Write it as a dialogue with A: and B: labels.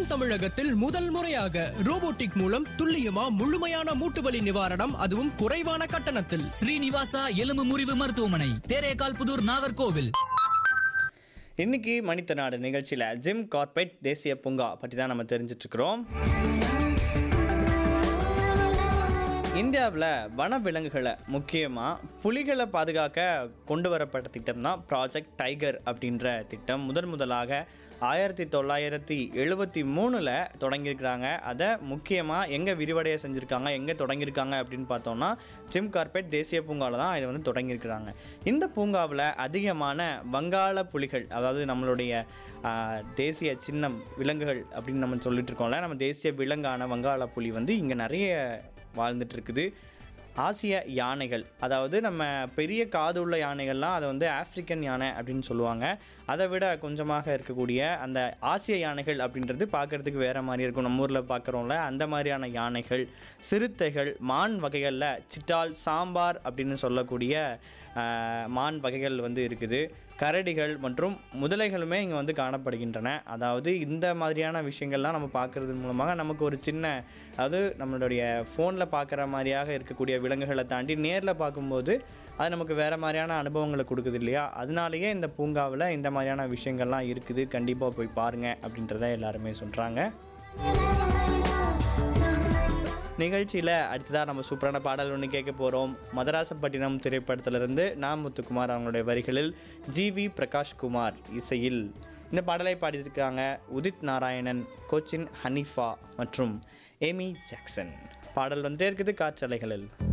A: தென் தமிழகத்தில் முதல் முறையாக ரோபோட்டிக் மூலம் துல்லியமா முழுமையான மூட்டு வலி நிவாரணம் அதுவும் குறைவான கட்டணத்தில்
B: ஸ்ரீனிவாசா எலும்பு முறிவு மருத்துவமனை தேரேகால் புதூர் நாகர்கோவில்
C: இன்னைக்கு மனித நாடு நிகழ்ச்சியில் ஜிம் கார்பெட் தேசிய பூங்கா பற்றி தான் நம்ம தெரிஞ்சிட்டு இருக்கிறோம் இந்தியாவில் வனவிலங்குகளை முக்கியமாக புலிகளை பாதுகாக்க கொண்டு வரப்பட்ட திட்டம் தான் ப்ராஜெக்ட் டைகர் அப்படின்ற திட்டம் முதன் முதலாக ஆயிரத்தி தொள்ளாயிரத்தி எழுபத்தி மூணில் தொடங்கியிருக்கிறாங்க அதை முக்கியமாக எங்கே விரிவடைய செஞ்சுருக்காங்க எங்கே தொடங்கியிருக்காங்க அப்படின்னு பார்த்தோம்னா ஜிம் கார்பெட் தேசிய பூங்காவில் தான் இதை வந்து தொடங்கியிருக்கிறாங்க இந்த பூங்காவில் அதிகமான வங்காள புலிகள் அதாவது நம்மளுடைய ஆ, தேசிய சின்னம் விலங்குகள் அப்படின்னு நம்ம சொல்லிட்டு இருக்கோம்ல நம்ம தேசிய விலங்கான வங்காள புலி வந்து இங்கே நிறைய வாழ்ந்துட்டு இருக்குது ஆசிய யானைகள் அதாவது நம்ம பெரிய காது உள்ள யானைகள்லாம் அதை வந்து ஆப்பிரிக்கன் யானை அப்படின்னு சொல்லுவாங்க அதை விட கொஞ்சமாக இருக்கக்கூடிய அந்த ஆசிய யானைகள் அப்படின்றது பார்க்குறதுக்கு வேறு மாதிரி இருக்கும் நம்ம ஊரில் பார்க்குறோம்ல அந்த மாதிரியான யானைகள் சிறுத்தைகள் மான் வகைகளில் சிட்டால் சாம்பார் அப்படின்னு சொல்லக்கூடிய ஆஹ், மான் வகைகள் வந்து இருக்குது கரடிகள் மற்றும் முதலைகளுமே இங்கே வந்து காணப்படுகின்றன அதாவது இந்த மாதிரியான விஷயங்கள்லாம் நம்ம பார்க்கறது மூலமாக நமக்கு ஒரு சின்ன அதாவது நம்மளுடைய ஃபோனில் பார்க்குற மாதிரியாக இருக்கக்கூடிய விலங்குகளை தாண்டி நேரில் பார்க்கும்போது அது நமக்கு வேறு மாதிரியான அனுபவங்களை கொடுக்குது இல்லையா அதனாலேயே இந்த பூங்காவில் இந்த மாதிரியான விஷயங்கள்லாம் இருக்குது கண்டிப்பாக போய் பாருங்கள் அப்படின்றத எல்லாருமே சொல்கிறாங்க நிகழ்ச்சியில் அடுத்ததாக நம்ம சூப்பரான பாடல் ஒன்று கேட்க போகிறோம் மதராசப்பட்டினம் திரைப்படத்திலிருந்து நான் முத்துக்குமார் அவங்களுடைய வரிகளில் ஜிவி பிரகாஷ்குமார் இசையில் இந்த பாடலை பாடியிருக்காங்க உதித் நாராயணன் கோச்சின் ஹனீஃபா மற்றும் ஏமி ஜாக்சன் பாடல் வந்துட்டே இருக்குது காற்றலைகளில்